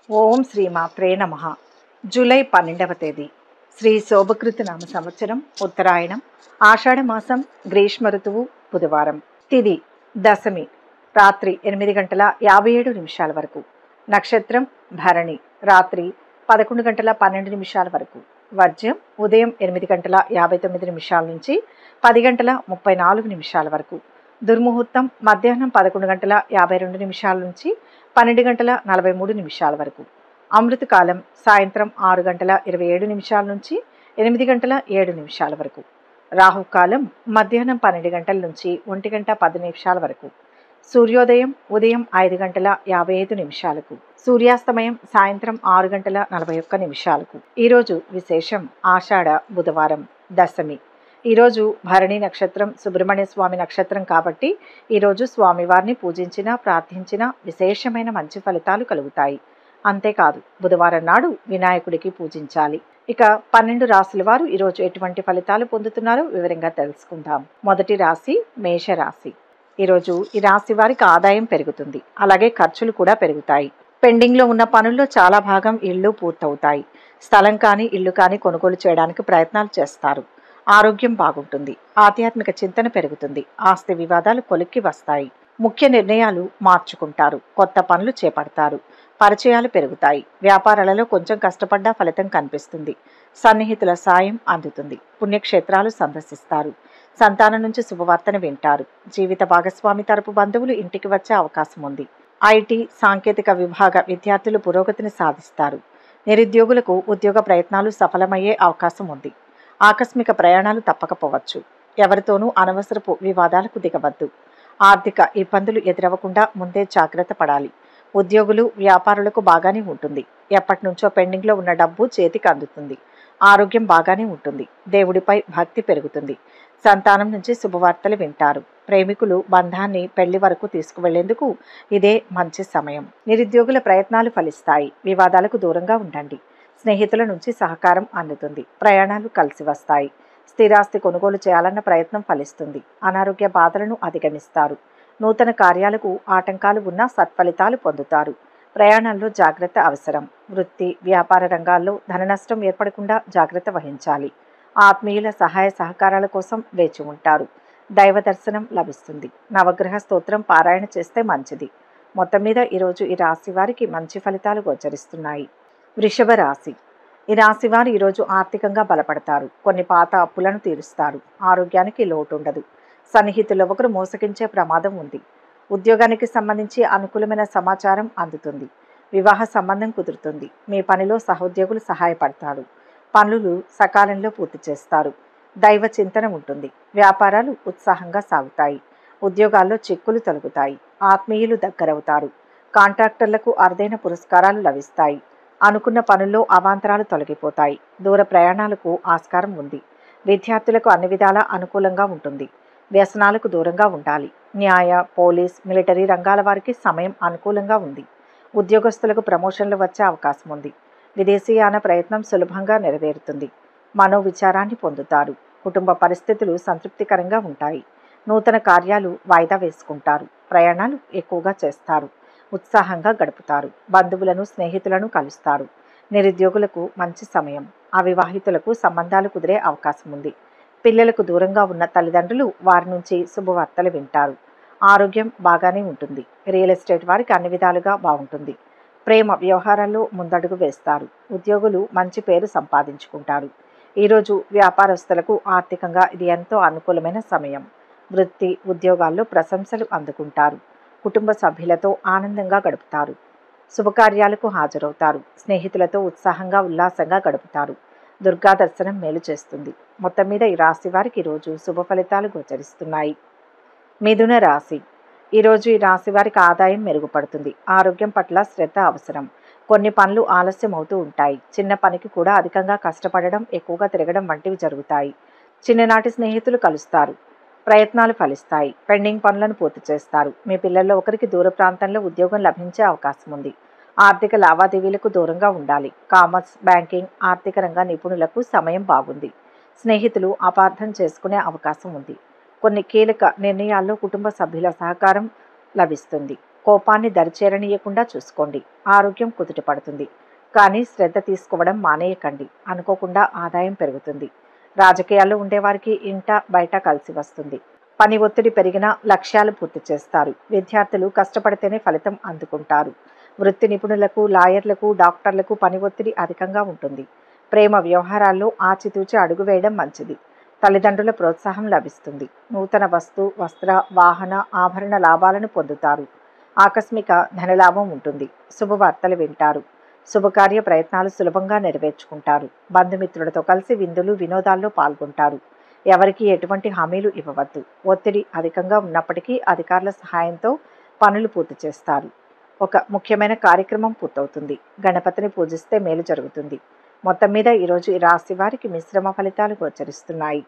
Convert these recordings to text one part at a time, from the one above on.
ఓం శ్రీ మాత్రే నమ జూలై పన్నెండవ తేదీ శ్రీ శోభకృత నామ సంవత్సరం ఉత్తరాయణం ఆషాఢ మాసం గ్రీష్మ ఋతువు బుధవారం తిది దశమి రాత్రి ఎనిమిది గంటల యాభై ఏడు నిమిషాల వరకు నక్షత్రం భరణి రాత్రి పదకొండు గంటల పన్నెండు నిమిషాల వరకు వర్జ్యం ఉదయం ఎనిమిది గంటల యాభై తొమ్మిది నిమిషాల నుంచి పది గంటల ముప్పై నాలుగు నిమిషాల వరకు దుర్ముహూర్తం మధ్యాహ్నం పదకొండు గంటల యాభై రెండు నిమిషాల నుంచి పన్నెండు గంటల నలభై మూడు నిమిషాల వరకు అమృతకాలం సాయంత్రం ఆరు గంటల ఇరవై ఏడు నిమిషాల నుంచి ఎనిమిది గంటల ఏడు నిమిషాల వరకు రాహుకాలం మధ్యాహ్నం పన్నెండు గంటల నుంచి ఒంటి గంట పది నిమిషాల వరకు సూర్యోదయం ఉదయం ఐదు గంటల యాభై ఐదు నిమిషాలకు సూర్యాస్తమయం సాయంత్రం ఆరు గంటల నలభై ఒక్క నిమిషాలకు ఈరోజు విశేషం ఆషాఢ బుధవారం దశమి ఈరోజు భరణి నక్షత్రం సుబ్రహ్మణ్య స్వామి నక్షత్రం కాబట్టి ఈరోజు స్వామివారిని పూజించిన ప్రార్థించిన విశేషమైన మంచి ఫలితాలు కలుగుతాయి అంతేకాదు బుధవారం నాడు వినాయకుడికి పూజించాలి ఇక పన్నెండు రాశుల వారు ఈరోజు ఎటువంటి ఫలితాలు పొందుతున్నారో వివరంగా తెలుసుకుందాం మొదటి రాశి మేషరాశి ఈరోజు ఈ రాశి వారికి ఆదాయం పెరుగుతుంది అలాగే ఖర్చులు కూడా పెరుగుతాయి పెండింగ్లో ఉన్న పనుల్లో చాలా భాగం ఇళ్ళు పూర్తవుతాయి స్థలం కానీ ఇల్లు కానీ కొనుగోలు చేయడానికి ప్రయత్నాలు చేస్తారు ఆరోగ్యం బాగుంటుంది ఆధ్యాత్మిక చింతన పెరుగుతుంది ఆస్తి వివాదాలు కొలిక్కి వస్తాయి ముఖ్య నిర్ణయాలు మార్చుకుంటారు కొత్త పనులు చేపడతారు పరిచయాలు పెరుగుతాయి వ్యాపారాలలో కొంచెం కష్టపడ్డా ఫలితం కనిపిస్తుంది సన్నిహితుల సాయం అందుతుంది పుణ్యక్షేత్రాలు సందర్శిస్తారు సంతానం నుంచి శుభవార్తను వింటారు జీవిత భాగస్వామి తరపు బంధువులు ఇంటికి వచ్చే అవకాశం ఉంది ఐటీ సాంకేతిక విభాగ విద్యార్థులు పురోగతిని సాధిస్తారు నిరుద్యోగులకు ఉద్యోగ ప్రయత్నాలు సఫలమయ్యే అవకాశం ఉంది ఆకస్మిక ప్రయాణాలు తప్పకపోవచ్చు ఎవరితోనూ అనవసరపు వివాదాలకు దిగవద్దు ఆర్థిక ఇబ్బందులు ఎదురవ్వకుండా ముందే జాగ్రత్త పడాలి ఉద్యోగులు వ్యాపారులకు బాగానే ఉంటుంది ఎప్పటి నుంచో పెండింగ్లో ఉన్న డబ్బు చేతికి అందుతుంది ఆరోగ్యం బాగానే ఉంటుంది దేవుడిపై భక్తి పెరుగుతుంది సంతానం నుంచి శుభవార్తలు వింటారు ప్రేమికులు బంధాన్ని పెళ్లి వరకు తీసుకువెళ్లేందుకు ఇదే మంచి సమయం నిరుద్యోగుల ప్రయత్నాలు ఫలిస్తాయి వివాదాలకు దూరంగా ఉండండి స్నేహితుల నుంచి సహకారం అందుతుంది ప్రయాణాలు కలిసి వస్తాయి స్థిరాస్తి కొనుగోలు చేయాలన్న ప్రయత్నం ఫలిస్తుంది అనారోగ్య బాధలను అధిగమిస్తారు నూతన కార్యాలకు ఆటంకాలు ఉన్నా సత్ఫలితాలు పొందుతారు ప్రయాణాల్లో జాగ్రత్త అవసరం వృత్తి వ్యాపార రంగాల్లో ధన నష్టం ఏర్పడకుండా జాగ్రత్త వహించాలి ఆత్మీయుల సహాయ సహకారాల కోసం వేచి ఉంటారు దైవ దర్శనం లభిస్తుంది నవగ్రహ స్తోత్రం పారాయణ చేస్తే మంచిది మొత్తం మీద ఈరోజు ఈ రాశి వారికి మంచి ఫలితాలు గోచరిస్తున్నాయి వృషభ రాశి ఈ రాశి వారు ఈరోజు ఆర్థికంగా బలపడతారు కొన్ని పాత అప్పులను తీరుస్తారు ఆరోగ్యానికి లోటు ఉండదు సన్నిహితులు ఒకరు మోసగించే ప్రమాదం ఉంది ఉద్యోగానికి సంబంధించి అనుకూలమైన సమాచారం అందుతుంది వివాహ సంబంధం కుదురుతుంది మీ పనిలో సహోద్యోగులు సహాయపడతారు పనులు సకాలంలో పూర్తి చేస్తారు దైవ చింతన ఉంటుంది వ్యాపారాలు ఉత్సాహంగా సాగుతాయి ఉద్యోగాల్లో చిక్కులు తొలగుతాయి ఆత్మీయులు దగ్గరవుతారు కాంట్రాక్టర్లకు అరుదైన పురస్కారాలు లభిస్తాయి అనుకున్న పనుల్లో అవాంతరాలు తొలగిపోతాయి దూర ప్రయాణాలకు ఆస్కారం ఉంది విద్యార్థులకు అన్ని విధాలా అనుకూలంగా ఉంటుంది వ్యసనాలకు దూరంగా ఉండాలి న్యాయ పోలీస్ మిలిటరీ రంగాల వారికి సమయం అనుకూలంగా ఉంది ఉద్యోగస్తులకు ప్రమోషన్లు వచ్చే అవకాశం ఉంది విదేశీయాన ప్రయత్నం సులభంగా నెరవేరుతుంది మనోవిచారాన్ని పొందుతారు కుటుంబ పరిస్థితులు సంతృప్తికరంగా ఉంటాయి నూతన కార్యాలు వాయిదా వేసుకుంటారు ప్రయాణాలు ఎక్కువగా చేస్తారు ఉత్సాహంగా గడుపుతారు బంధువులను స్నేహితులను కలుస్తారు నిరుద్యోగులకు మంచి సమయం అవివాహితులకు సంబంధాలు కుదిరే అవకాశం ఉంది పిల్లలకు దూరంగా ఉన్న తల్లిదండ్రులు వారి నుంచి శుభవార్తలు వింటారు ఆరోగ్యం బాగానే ఉంటుంది రియల్ ఎస్టేట్ వారికి అన్ని విధాలుగా బాగుంటుంది ప్రేమ వ్యవహారాల్లో ముందడుగు వేస్తారు ఉద్యోగులు మంచి పేరు సంపాదించుకుంటారు ఈరోజు వ్యాపారస్తులకు ఆర్థికంగా ఇది ఎంతో అనుకూలమైన సమయం వృత్తి ఉద్యోగాల్లో ప్రశంసలు అందుకుంటారు కుటుంబ సభ్యులతో ఆనందంగా గడుపుతారు శుభకార్యాలకు హాజరవుతారు స్నేహితులతో ఉత్సాహంగా ఉల్లాసంగా గడుపుతారు దుర్గా దర్శనం మేలు చేస్తుంది మొత్తం మీద ఈ రాశి వారికి ఈరోజు శుభ ఫలితాలు గోచరిస్తున్నాయి మిథున రాశి ఈరోజు ఈ రాశి వారికి ఆదాయం మెరుగుపడుతుంది ఆరోగ్యం పట్ల శ్రద్ధ అవసరం కొన్ని పనులు ఆలస్యం అవుతూ ఉంటాయి చిన్న పనికి కూడా అధికంగా కష్టపడడం ఎక్కువగా తిరగడం వంటివి జరుగుతాయి చిన్ననాటి స్నేహితులు కలుస్తారు ప్రయత్నాలు ఫలిస్తాయి పెండింగ్ పనులను పూర్తి చేస్తారు మీ పిల్లల్లో ఒకరికి దూర ప్రాంతంలో ఉద్యోగం లభించే అవకాశం ఉంది ఆర్థిక లావాదేవీలకు దూరంగా ఉండాలి కామర్స్ బ్యాంకింగ్ ఆర్థిక రంగ నిపుణులకు సమయం బాగుంది స్నేహితులు అపార్థం చేసుకునే అవకాశం ఉంది కొన్ని కీలక నిర్ణయాల్లో కుటుంబ సభ్యుల సహకారం లభిస్తుంది కోపాన్ని దరిచేరనీయకుండా చూసుకోండి ఆరోగ్యం కుదుట పడుతుంది కానీ శ్రద్ధ తీసుకోవడం మానేయకండి అనుకోకుండా ఆదాయం పెరుగుతుంది రాజకీయాల్లో ఉండేవారికి ఇంట బయట కలిసి వస్తుంది పని ఒత్తిడి పెరిగినా లక్ష్యాలు పూర్తి చేస్తారు విద్యార్థులు కష్టపడితేనే ఫలితం అందుకుంటారు వృత్తి నిపుణులకు లాయర్లకు డాక్టర్లకు పని ఒత్తిడి అధికంగా ఉంటుంది ప్రేమ వ్యవహారాల్లో ఆచితూచి అడుగు వేయడం మంచిది తల్లిదండ్రుల ప్రోత్సాహం లభిస్తుంది నూతన వస్తు వస్త్ర వాహన ఆభరణ లాభాలను పొందుతారు ఆకస్మిక ధనలాభం ఉంటుంది శుభవార్తలు వింటారు శుభకార్య ప్రయత్నాలు సులభంగా నెరవేర్చుకుంటారు బంధుమిత్రులతో కలిసి విందులు వినోదాల్లో పాల్గొంటారు ఎవరికి ఎటువంటి హామీలు ఇవ్వవద్దు ఒత్తిడి అధికంగా ఉన్నప్పటికీ అధికారుల సహాయంతో పనులు పూర్తి చేస్తారు ఒక ముఖ్యమైన కార్యక్రమం పూర్తవుతుంది గణపతిని పూజిస్తే మేలు జరుగుతుంది మొత్తం మీద ఈరోజు ఈ రాశి వారికి మిశ్రమ ఫలితాలు గోచరిస్తున్నాయి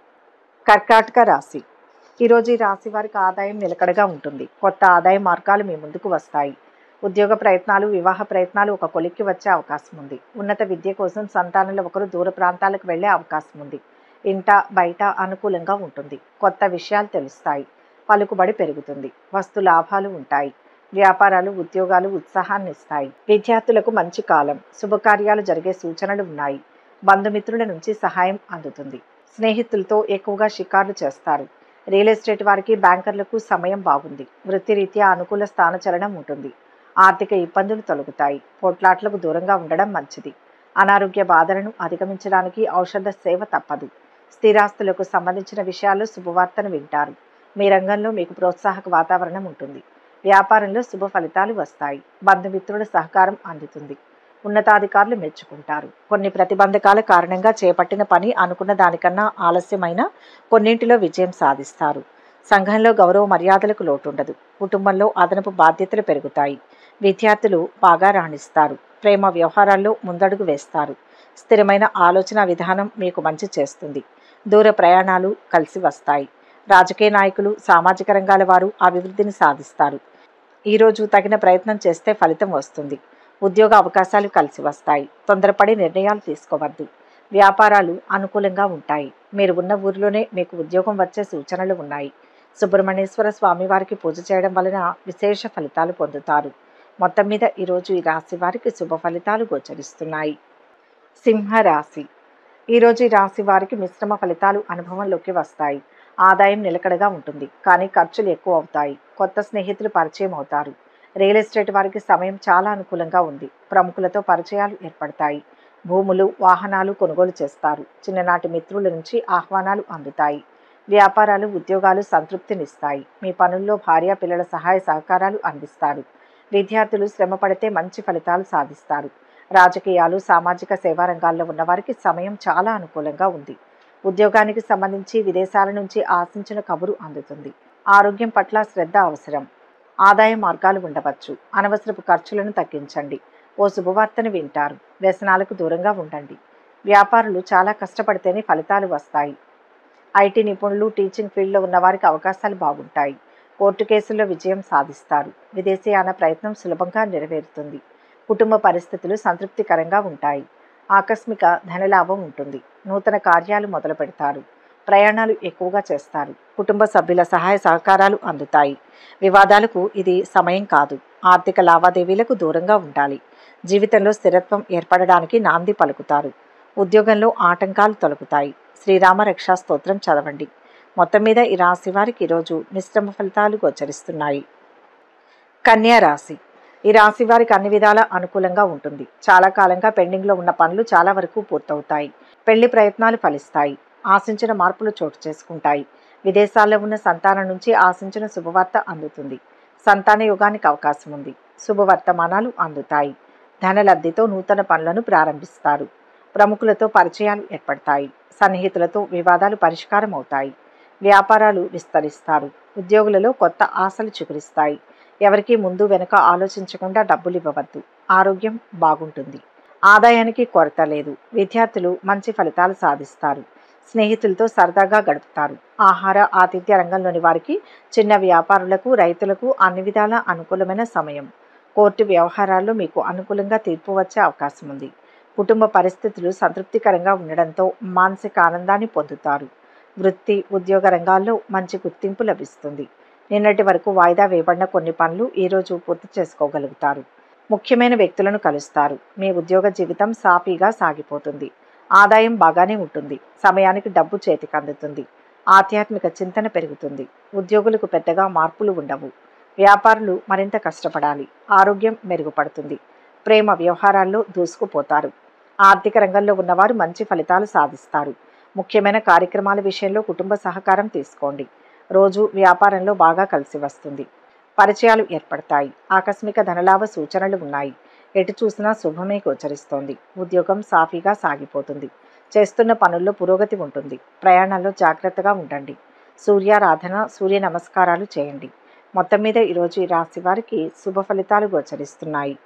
కర్కాటక రాశి ఈరోజు ఈ రాశి వారికి ఆదాయం నిలకడగా ఉంటుంది కొత్త ఆదాయ మార్గాలు మీ ముందుకు వస్తాయి ఉద్యోగ ప్రయత్నాలు వివాహ ప్రయత్నాలు ఒక కొలిక్కి వచ్చే అవకాశం ఉంది ఉన్నత విద్య కోసం సంతానంలో ఒకరు దూర ప్రాంతాలకు వెళ్ళే అవకాశం ఉంది ఇంట బయట అనుకూలంగా ఉంటుంది కొత్త విషయాలు తెలుస్తాయి పలుకుబడి పెరుగుతుంది వస్తు లాభాలు ఉంటాయి వ్యాపారాలు ఉద్యోగాలు ఉత్సాహాన్ని ఇస్తాయి విద్యార్థులకు మంచి కాలం శుభకార్యాలు జరిగే సూచనలు ఉన్నాయి బంధుమిత్రుల నుంచి సహాయం అందుతుంది స్నేహితులతో ఎక్కువగా షికార్లు చేస్తారు రియల్ ఎస్టేట్ వారికి బ్యాంకర్లకు సమయం బాగుంది వృత్తిరీత్యా అనుకూల స్థానచలనం ఉంటుంది ఆర్థిక ఇబ్బందులు తొలగుతాయి పోట్లాట్లకు దూరంగా ఉండడం మంచిది అనారోగ్య బాధలను అధిగమించడానికి ఔషధ సేవ తప్పదు స్థిరాస్తులకు సంబంధించిన విషయాల్లో శుభవార్తను వింటారు మీ రంగంలో మీకు ప్రోత్సాహక వాతావరణం ఉంటుంది వ్యాపారంలో శుభ ఫలితాలు వస్తాయి బంధుమిత్రుల సహకారం అందుతుంది ఉన్నతాధికారులు మెచ్చుకుంటారు కొన్ని ప్రతిబంధకాల కారణంగా చేపట్టిన పని అనుకున్న దానికన్నా ఆలస్యమైన కొన్నింటిలో విజయం సాధిస్తారు సంఘంలో గౌరవ మర్యాదలకు లోటుండదు కుటుంబంలో అదనపు బాధ్యతలు పెరుగుతాయి విద్యార్థులు బాగా రాణిస్తారు ప్రేమ వ్యవహారాల్లో ముందడుగు వేస్తారు స్థిరమైన ఆలోచన విధానం మీకు మంచి చేస్తుంది దూర ప్రయాణాలు కలిసి వస్తాయి రాజకీయ నాయకులు సామాజిక రంగాల వారు అభివృద్ధిని సాధిస్తారు ఈరోజు తగిన ప్రయత్నం చేస్తే ఫలితం వస్తుంది ఉద్యోగ అవకాశాలు కలిసి వస్తాయి తొందరపడి నిర్ణయాలు తీసుకోవద్దు వ్యాపారాలు అనుకూలంగా ఉంటాయి మీరు ఉన్న ఊరిలోనే మీకు ఉద్యోగం వచ్చే సూచనలు ఉన్నాయి సుబ్రహ్మణ్యేశ్వర స్వామి వారికి పూజ చేయడం వలన విశేష ఫలితాలు పొందుతారు మొత్తం మీద ఈరోజు ఈ రాశి వారికి శుభ ఫలితాలు గోచరిస్తున్నాయి సింహరాశి ఈరోజు ఈ రాశి వారికి మిశ్రమ ఫలితాలు అనుభవంలోకి వస్తాయి ఆదాయం నిలకడగా ఉంటుంది కానీ ఖర్చులు ఎక్కువ అవుతాయి కొత్త స్నేహితులు పరిచయం అవుతారు రియల్ ఎస్టేట్ వారికి సమయం చాలా అనుకూలంగా ఉంది ప్రముఖులతో పరిచయాలు ఏర్పడతాయి భూములు వాహనాలు కొనుగోలు చేస్తారు చిన్ననాటి మిత్రుల నుంచి ఆహ్వానాలు అందుతాయి వ్యాపారాలు ఉద్యోగాలు సంతృప్తినిస్తాయి మీ పనుల్లో భార్య పిల్లల సహాయ సహకారాలు అందిస్తారు విద్యార్థులు శ్రమ పడితే మంచి ఫలితాలు సాధిస్తారు రాజకీయాలు సామాజిక సేవా రంగాల్లో ఉన్నవారికి సమయం చాలా అనుకూలంగా ఉంది ఉద్యోగానికి సంబంధించి విదేశాల నుంచి ఆశించిన కబురు అందుతుంది ఆరోగ్యం పట్ల శ్రద్ధ అవసరం ఆదాయ మార్గాలు ఉండవచ్చు అనవసరపు ఖర్చులను తగ్గించండి ఓ శుభవార్తను వింటారు వ్యసనాలకు దూరంగా ఉండండి వ్యాపారులు చాలా కష్టపడితేనే ఫలితాలు వస్తాయి ఐటీ నిపుణులు టీచింగ్ ఫీల్డ్లో ఉన్న వారికి అవకాశాలు బాగుంటాయి కోర్టు కేసుల్లో విజయం సాధిస్తారు విదేశీయాన ప్రయత్నం సులభంగా నెరవేరుతుంది కుటుంబ పరిస్థితులు సంతృప్తికరంగా ఉంటాయి ఆకస్మిక ధనలాభం ఉంటుంది నూతన కార్యాలు మొదలు పెడతారు ప్రయాణాలు ఎక్కువగా చేస్తారు కుటుంబ సభ్యుల సహాయ సహకారాలు అందుతాయి వివాదాలకు ఇది సమయం కాదు ఆర్థిక లావాదేవీలకు దూరంగా ఉండాలి జీవితంలో స్థిరత్వం ఏర్పడడానికి నాంది పలుకుతారు ఉద్యోగంలో ఆటంకాలు తొలగుతాయి శ్రీరామ రక్షా స్తోత్రం చదవండి మొత్తం మీద ఈ రాశి వారికి ఈరోజు మిశ్రమ ఫలితాలు గోచరిస్తున్నాయి కన్యా రాశి ఈ రాశి వారికి అన్ని విధాల అనుకూలంగా ఉంటుంది చాలా కాలంగా పెండింగ్లో ఉన్న పనులు చాలా వరకు పూర్తవుతాయి పెళ్లి ప్రయత్నాలు ఫలిస్తాయి ఆశించిన మార్పులు చోటు చేసుకుంటాయి విదేశాల్లో ఉన్న సంతానం నుంచి ఆశించిన శుభవార్త అందుతుంది సంతాన యుగానికి అవకాశం ఉంది శుభవర్తమానాలు అందుతాయి ధనలబ్ధితో నూతన పనులను ప్రారంభిస్తారు ప్రముఖులతో పరిచయాలు ఏర్పడతాయి సన్నిహితులతో వివాదాలు పరిష్కారం అవుతాయి వ్యాపారాలు విస్తరిస్తారు ఉద్యోగులలో కొత్త ఆశలు చిగురిస్తాయి ఎవరికి ముందు వెనుక ఆలోచించకుండా డబ్బులు ఇవ్వవద్దు ఆరోగ్యం బాగుంటుంది ఆదాయానికి కొరత లేదు విద్యార్థులు మంచి ఫలితాలు సాధిస్తారు స్నేహితులతో సరదాగా గడుపుతారు ఆహార ఆతిథ్య రంగంలోని వారికి చిన్న వ్యాపారులకు రైతులకు అన్ని విధాల అనుకూలమైన సమయం కోర్టు వ్యవహారాల్లో మీకు అనుకూలంగా తీర్పు వచ్చే అవకాశం ఉంది కుటుంబ పరిస్థితులు సంతృప్తికరంగా ఉండడంతో మానసిక ఆనందాన్ని పొందుతారు వృత్తి ఉద్యోగ రంగాల్లో మంచి గుర్తింపు లభిస్తుంది నిన్నటి వరకు వాయిదా వేయబడిన కొన్ని పనులు ఈరోజు పూర్తి చేసుకోగలుగుతారు ముఖ్యమైన వ్యక్తులను కలుస్తారు మీ ఉద్యోగ జీవితం సాఫీగా సాగిపోతుంది ఆదాయం బాగానే ఉంటుంది సమయానికి డబ్బు చేతికి అందుతుంది ఆధ్యాత్మిక చింతన పెరుగుతుంది ఉద్యోగులకు పెద్దగా మార్పులు ఉండవు వ్యాపారులు మరింత కష్టపడాలి ఆరోగ్యం మెరుగుపడుతుంది ప్రేమ వ్యవహారాల్లో దూసుకుపోతారు ఆర్థిక రంగంలో ఉన్నవారు మంచి ఫలితాలు సాధిస్తారు ముఖ్యమైన కార్యక్రమాల విషయంలో కుటుంబ సహకారం తీసుకోండి రోజు వ్యాపారంలో బాగా కలిసి వస్తుంది పరిచయాలు ఏర్పడతాయి ఆకస్మిక ధనలాభ సూచనలు ఉన్నాయి ఎటు చూసినా శుభమే గోచరిస్తోంది ఉద్యోగం సాఫీగా సాగిపోతుంది చేస్తున్న పనుల్లో పురోగతి ఉంటుంది ప్రయాణాల్లో జాగ్రత్తగా ఉండండి సూర్యారాధన సూర్య నమస్కారాలు చేయండి మొత్తం మీద ఈరోజు ఈ రాశి వారికి శుభ ఫలితాలు గోచరిస్తున్నాయి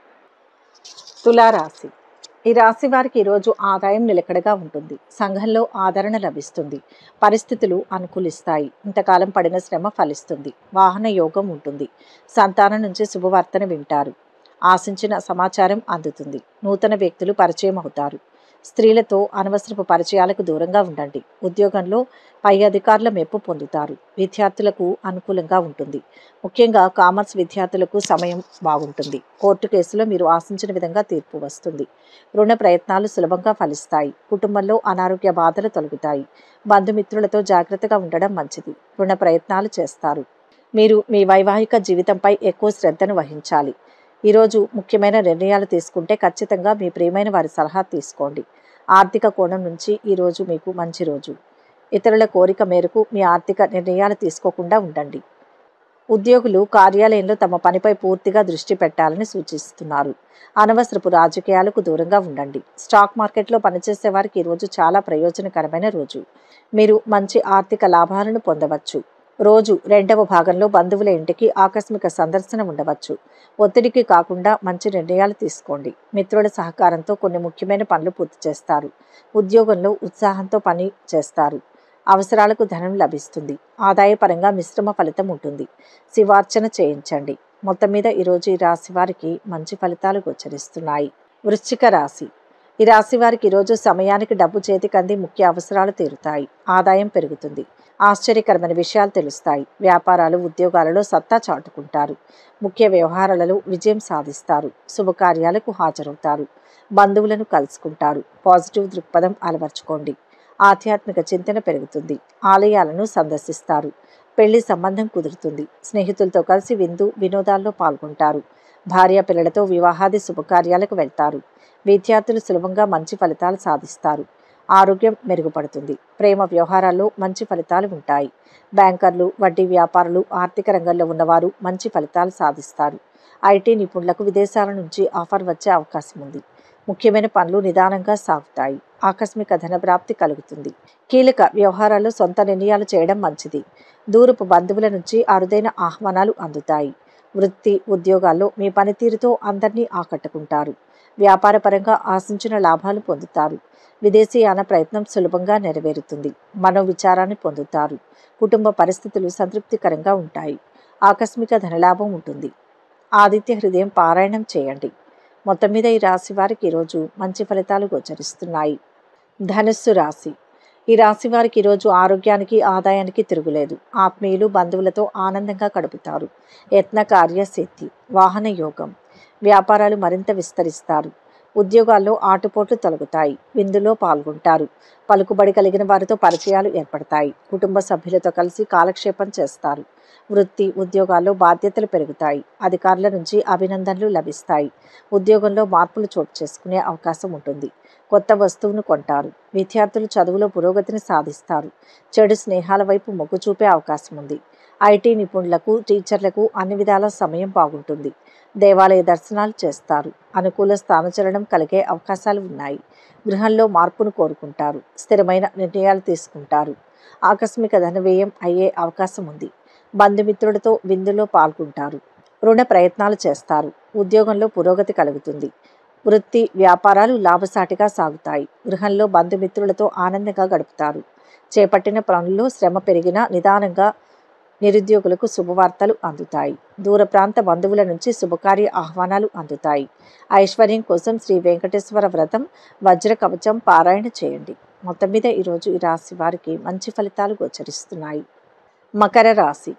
తులారాశి ఈ రాశి వారికి ఈరోజు ఆదాయం నిలకడగా ఉంటుంది సంఘంలో ఆదరణ లభిస్తుంది పరిస్థితులు అనుకూలిస్తాయి ఇంతకాలం పడిన శ్రమ ఫలిస్తుంది వాహన యోగం ఉంటుంది సంతానం నుంచి శుభవార్తను వింటారు ఆశించిన సమాచారం అందుతుంది నూతన వ్యక్తులు పరిచయం అవుతారు స్త్రీలతో అనవసరపు పరిచయాలకు దూరంగా ఉండండి ఉద్యోగంలో పై అధికారుల మెప్పు పొందుతారు విద్యార్థులకు అనుకూలంగా ఉంటుంది ముఖ్యంగా కామర్స్ విద్యార్థులకు సమయం బాగుంటుంది కోర్టు కేసులో మీరు ఆశించిన విధంగా తీర్పు వస్తుంది రుణ ప్రయత్నాలు సులభంగా ఫలిస్తాయి కుటుంబంలో అనారోగ్య బాధలు తొలగుతాయి బంధుమిత్రులతో జాగ్రత్తగా ఉండడం మంచిది రుణ ప్రయత్నాలు చేస్తారు మీరు మీ వైవాహిక జీవితంపై ఎక్కువ శ్రద్ధను వహించాలి ఈరోజు ముఖ్యమైన నిర్ణయాలు తీసుకుంటే ఖచ్చితంగా మీ ప్రియమైన వారి సలహా తీసుకోండి ఆర్థిక కోణం నుంచి ఈరోజు మీకు మంచి రోజు ఇతరుల కోరిక మేరకు మీ ఆర్థిక నిర్ణయాలు తీసుకోకుండా ఉండండి ఉద్యోగులు కార్యాలయంలో తమ పనిపై పూర్తిగా దృష్టి పెట్టాలని సూచిస్తున్నారు అనవసరపు రాజకీయాలకు దూరంగా ఉండండి స్టాక్ మార్కెట్లో పనిచేసే వారికి ఈరోజు చాలా ప్రయోజనకరమైన రోజు మీరు మంచి ఆర్థిక లాభాలను పొందవచ్చు రోజు రెండవ భాగంలో బంధువుల ఇంటికి ఆకస్మిక సందర్శన ఉండవచ్చు ఒత్తిడికి కాకుండా మంచి నిర్ణయాలు తీసుకోండి మిత్రుల సహకారంతో కొన్ని ముఖ్యమైన పనులు పూర్తి చేస్తారు ఉద్యోగంలో ఉత్సాహంతో పని చేస్తారు అవసరాలకు ధనం లభిస్తుంది ఆదాయపరంగా మిశ్రమ ఫలితం ఉంటుంది శివార్చన చేయించండి మొత్తం మీద ఈరోజు ఈ రాశి వారికి మంచి ఫలితాలు గోచరిస్తున్నాయి వృశ్చిక రాశి ఈ రాశి వారికి ఈరోజు సమయానికి డబ్బు చేతికి అంది ముఖ్య అవసరాలు తీరుతాయి ఆదాయం పెరుగుతుంది ఆశ్చర్యకరమైన విషయాలు తెలుస్తాయి వ్యాపారాలు ఉద్యోగాలలో సత్తా చాటుకుంటారు ముఖ్య వ్యవహారాలలో విజయం సాధిస్తారు శుభకార్యాలకు హాజరవుతారు బంధువులను కలుసుకుంటారు పాజిటివ్ దృక్పథం అలవర్చుకోండి ఆధ్యాత్మిక చింతన పెరుగుతుంది ఆలయాలను సందర్శిస్తారు పెళ్లి సంబంధం కుదురుతుంది స్నేహితులతో కలిసి విందు వినోదాల్లో పాల్గొంటారు భార్య పిల్లలతో వివాహాది శుభకార్యాలకు వెళ్తారు విద్యార్థులు సులభంగా మంచి ఫలితాలు సాధిస్తారు ఆరోగ్యం మెరుగుపడుతుంది ప్రేమ వ్యవహారాల్లో మంచి ఫలితాలు ఉంటాయి బ్యాంకర్లు వడ్డీ వ్యాపారులు ఆర్థిక రంగంలో ఉన్నవారు మంచి ఫలితాలు సాధిస్తారు ఐటీ నిపుణులకు విదేశాల నుంచి ఆఫర్ వచ్చే అవకాశం ఉంది ముఖ్యమైన పనులు నిదానంగా సాగుతాయి ఆకస్మిక ధనప్రాప్తి కలుగుతుంది కీలక వ్యవహారాల్లో సొంత నిర్ణయాలు చేయడం మంచిది దూరపు బంధువుల నుంచి అరుదైన ఆహ్వానాలు అందుతాయి వృత్తి ఉద్యోగాల్లో మీ పనితీరుతో అందరినీ ఆకట్టుకుంటారు వ్యాపారపరంగా ఆశించిన లాభాలు పొందుతారు విదేశీయాన ప్రయత్నం సులభంగా నెరవేరుతుంది మనోవిచారాన్ని పొందుతారు కుటుంబ పరిస్థితులు సంతృప్తికరంగా ఉంటాయి ఆకస్మిక ధనలాభం ఉంటుంది ఆదిత్య హృదయం పారాయణం చేయండి మొత్తం మీద ఈ రాశి వారికి ఈరోజు మంచి ఫలితాలు గోచరిస్తున్నాయి ధనుస్సు రాశి ఈ రాశి వారికి ఈరోజు ఆరోగ్యానికి ఆదాయానికి తిరుగులేదు ఆత్మీయులు బంధువులతో ఆనందంగా గడుపుతారు యత్న కార్య సిద్ధి వాహన యోగం వ్యాపారాలు మరింత విస్తరిస్తారు ఉద్యోగాల్లో ఆటుపోట్లు తొలగుతాయి విందులో పాల్గొంటారు పలుకుబడి కలిగిన వారితో పరిచయాలు ఏర్పడతాయి కుటుంబ సభ్యులతో కలిసి కాలక్షేపం చేస్తారు వృత్తి ఉద్యోగాల్లో బాధ్యతలు పెరుగుతాయి అధికారుల నుంచి అభినందనలు లభిస్తాయి ఉద్యోగంలో మార్పులు చోటు చేసుకునే అవకాశం ఉంటుంది కొత్త వస్తువును కొంటారు విద్యార్థులు చదువులో పురోగతిని సాధిస్తారు చెడు స్నేహాల వైపు మొగ్గు చూపే అవకాశం ఉంది ఐటీ నిపుణులకు టీచర్లకు అన్ని విధాల సమయం బాగుంటుంది దేవాలయ దర్శనాలు చేస్తారు అనుకూల స్థానచలనం కలిగే అవకాశాలు ఉన్నాయి గృహంలో మార్పును కోరుకుంటారు స్థిరమైన నిర్ణయాలు తీసుకుంటారు ఆకస్మిక ధనవ్యయం అయ్యే అవకాశం ఉంది బంధుమిత్రులతో విందులో పాల్గొంటారు రుణ ప్రయత్నాలు చేస్తారు ఉద్యోగంలో పురోగతి కలుగుతుంది వృత్తి వ్యాపారాలు లాభసాటిగా సాగుతాయి గృహంలో బంధుమిత్రులతో ఆనందంగా గడుపుతారు చేపట్టిన పనుల్లో శ్రమ పెరిగినా నిదానంగా నిరుద్యోగులకు శుభవార్తలు అందుతాయి దూర ప్రాంత బంధువుల నుంచి శుభకార్య ఆహ్వానాలు అందుతాయి ఐశ్వర్యం కోసం శ్రీ వెంకటేశ్వర వ్రతం వజ్ర కవచం పారాయణ చేయండి మొత్తం మీద ఈరోజు ఈ రాశి వారికి మంచి ఫలితాలు గోచరిస్తున్నాయి మకర రాశి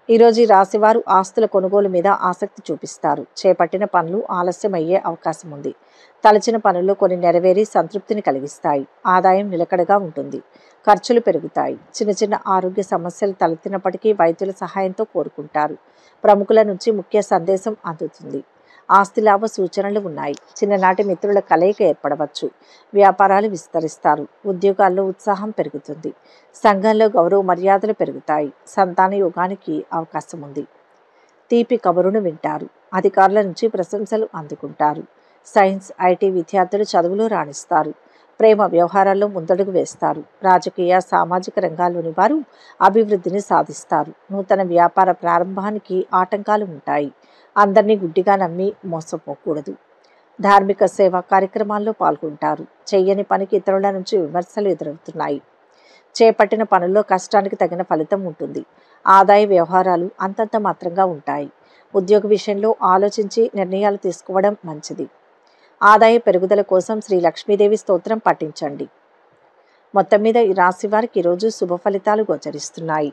ఈరోజు ఈ రాశివారు ఆస్తుల కొనుగోలు మీద ఆసక్తి చూపిస్తారు చేపట్టిన పనులు ఆలస్యం అయ్యే అవకాశం ఉంది తలచిన పనుల్లో కొన్ని నెరవేరి సంతృప్తిని కలిగిస్తాయి ఆదాయం నిలకడగా ఉంటుంది ఖర్చులు పెరుగుతాయి చిన్న చిన్న ఆరోగ్య సమస్యలు తలెత్తినప్పటికీ వైద్యుల సహాయంతో కోరుకుంటారు ప్రముఖుల నుంచి ముఖ్య సందేశం అందుతుంది ఆస్తి లాభ సూచనలు ఉన్నాయి చిన్ననాటి మిత్రుల కలయిక ఏర్పడవచ్చు వ్యాపారాలు విస్తరిస్తారు ఉద్యోగాల్లో ఉత్సాహం పెరుగుతుంది సంఘంలో గౌరవ మర్యాదలు పెరుగుతాయి సంతాన యోగానికి అవకాశం ఉంది తీపి కబురును వింటారు అధికారుల నుంచి ప్రశంసలు అందుకుంటారు సైన్స్ ఐటీ విద్యార్థులు చదువులో రాణిస్తారు ప్రేమ వ్యవహారాల్లో ముందడుగు వేస్తారు రాజకీయ సామాజిక రంగాల్లోని వారు అభివృద్ధిని సాధిస్తారు నూతన వ్యాపార ప్రారంభానికి ఆటంకాలు ఉంటాయి అందరినీ గుడ్డిగా నమ్మి మోసపోకూడదు ధార్మిక సేవా కార్యక్రమాల్లో పాల్గొంటారు చెయ్యని పనికి ఇతరుల నుంచి విమర్శలు ఎదురవుతున్నాయి చేపట్టిన పనుల్లో కష్టానికి తగిన ఫలితం ఉంటుంది ఆదాయ వ్యవహారాలు అంతంత మాత్రంగా ఉంటాయి ఉద్యోగ విషయంలో ఆలోచించి నిర్ణయాలు తీసుకోవడం మంచిది ఆదాయ పెరుగుదల కోసం శ్రీ లక్ష్మీదేవి స్తోత్రం పఠించండి మొత్తం మీద ఈ రాశి వారికి ఈరోజు శుభ ఫలితాలు గోచరిస్తున్నాయి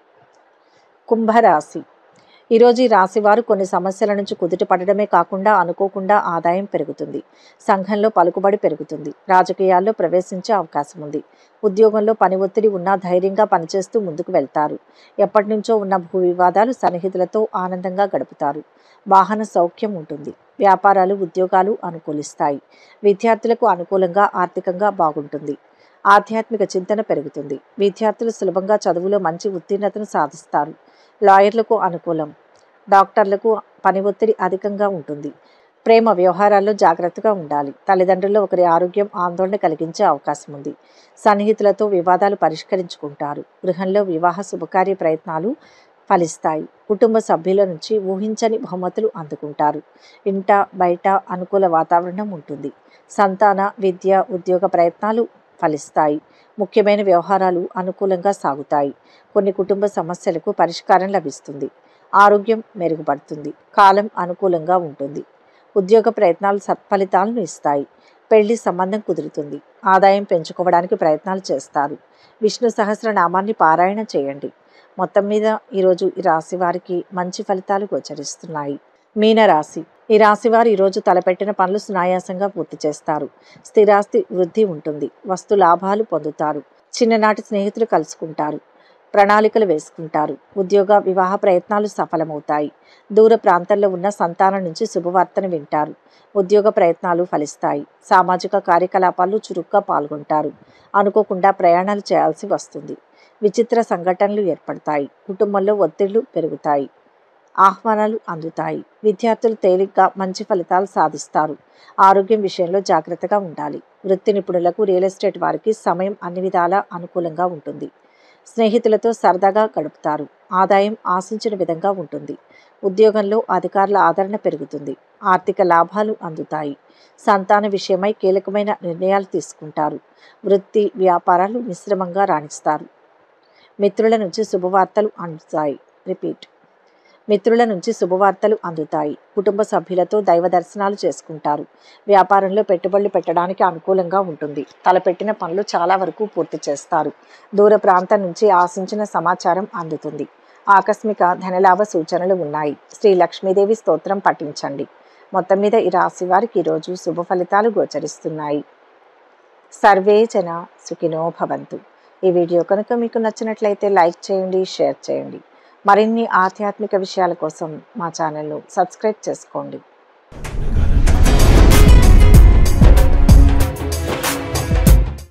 కుంభరాశి ఈరోజు ఈ రాశి వారు కొన్ని సమస్యల నుంచి కుదుట పడడమే కాకుండా అనుకోకుండా ఆదాయం పెరుగుతుంది సంఘంలో పలుకుబడి పెరుగుతుంది రాజకీయాల్లో ప్రవేశించే అవకాశం ఉంది ఉద్యోగంలో పని ఒత్తిడి ఉన్నా ధైర్యంగా పనిచేస్తూ ముందుకు వెళ్తారు ఎప్పటి నుంచో ఉన్న భూ వివాదాలు సన్నిహితులతో ఆనందంగా గడుపుతారు వాహన సౌఖ్యం ఉంటుంది వ్యాపారాలు ఉద్యోగాలు అనుకూలిస్తాయి విద్యార్థులకు అనుకూలంగా ఆర్థికంగా బాగుంటుంది ఆధ్యాత్మిక చింతన పెరుగుతుంది విద్యార్థులు సులభంగా చదువులో మంచి ఉత్తీర్ణతను సాధిస్తారు లాయర్లకు అనుకూలం డాక్టర్లకు పని ఒత్తిడి అధికంగా ఉంటుంది ప్రేమ వ్యవహారాల్లో జాగ్రత్తగా ఉండాలి తల్లిదండ్రుల్లో ఒకరి ఆరోగ్యం ఆందోళన కలిగించే అవకాశం ఉంది సన్నిహితులతో వివాదాలు పరిష్కరించుకుంటారు గృహంలో వివాహ శుభకార్య ప్రయత్నాలు ఫలిస్తాయి కుటుంబ సభ్యుల నుంచి ఊహించని బహుమతులు అందుకుంటారు ఇంట బయట అనుకూల వాతావరణం ఉంటుంది సంతాన విద్య ఉద్యోగ ప్రయత్నాలు ఫలిస్తాయి ముఖ్యమైన వ్యవహారాలు అనుకూలంగా సాగుతాయి కొన్ని కుటుంబ సమస్యలకు పరిష్కారం లభిస్తుంది ఆరోగ్యం మెరుగుపడుతుంది కాలం అనుకూలంగా ఉంటుంది ఉద్యోగ ప్రయత్నాలు సత్ఫలితాలను ఇస్తాయి పెళ్లి సంబంధం కుదురుతుంది ఆదాయం పెంచుకోవడానికి ప్రయత్నాలు చేస్తారు విష్ణు సహస్రనామాన్ని పారాయణ చేయండి మొత్తం మీద ఈరోజు ఈ రాశి వారికి మంచి ఫలితాలు గోచరిస్తున్నాయి మీనరాశి ఈ రాశి వారు ఈరోజు తలపెట్టిన పనులు సునాయాసంగా పూర్తి చేస్తారు స్థిరాస్తి వృద్ధి ఉంటుంది వస్తు లాభాలు పొందుతారు చిన్ననాటి స్నేహితులు కలుసుకుంటారు ప్రణాళికలు వేసుకుంటారు ఉద్యోగ వివాహ ప్రయత్నాలు సఫలమవుతాయి దూర ప్రాంతాల్లో ఉన్న సంతానం నుంచి శుభవార్తను వింటారు ఉద్యోగ ప్రయత్నాలు ఫలిస్తాయి సామాజిక కార్యకలాపాల్లో చురుగ్గా పాల్గొంటారు అనుకోకుండా ప్రయాణాలు చేయాల్సి వస్తుంది విచిత్ర సంఘటనలు ఏర్పడతాయి కుటుంబంలో ఒత్తిళ్లు పెరుగుతాయి ఆహ్వానాలు అందుతాయి విద్యార్థులు తేలిగ్గా మంచి ఫలితాలు సాధిస్తారు ఆరోగ్యం విషయంలో జాగ్రత్తగా ఉండాలి వృత్తి నిపుణులకు రియల్ ఎస్టేట్ వారికి సమయం అన్ని విధాలా అనుకూలంగా ఉంటుంది స్నేహితులతో సరదాగా గడుపుతారు ఆదాయం ఆశించిన విధంగా ఉంటుంది ఉద్యోగంలో అధికారుల ఆదరణ పెరుగుతుంది ఆర్థిక లాభాలు అందుతాయి సంతాన విషయమై కీలకమైన నిర్ణయాలు తీసుకుంటారు వృత్తి వ్యాపారాలు మిశ్రమంగా రాణిస్తారు మిత్రుల నుంచి శుభవార్తలు అందుతాయి రిపీట్ మిత్రుల నుంచి శుభవార్తలు అందుతాయి కుటుంబ సభ్యులతో దైవ దర్శనాలు చేసుకుంటారు వ్యాపారంలో పెట్టుబడులు పెట్టడానికి అనుకూలంగా ఉంటుంది తలపెట్టిన పనులు చాలా వరకు పూర్తి చేస్తారు దూర ప్రాంతం నుంచి ఆశించిన సమాచారం అందుతుంది ఆకస్మిక ధనలాభ సూచనలు ఉన్నాయి శ్రీ లక్ష్మీదేవి స్తోత్రం పఠించండి మొత్తం మీద ఈ రాశి వారికి ఈరోజు శుభ ఫలితాలు గోచరిస్తున్నాయి సర్వే జన సుఖినో భవంతు ఈ వీడియో కనుక మీకు నచ్చినట్లయితే లైక్ చేయండి షేర్ చేయండి మరిన్ని ఆధ్యాత్మిక విషయాల కోసం మా ఛానల్ను సబ్స్క్రైబ్ చేసుకోండి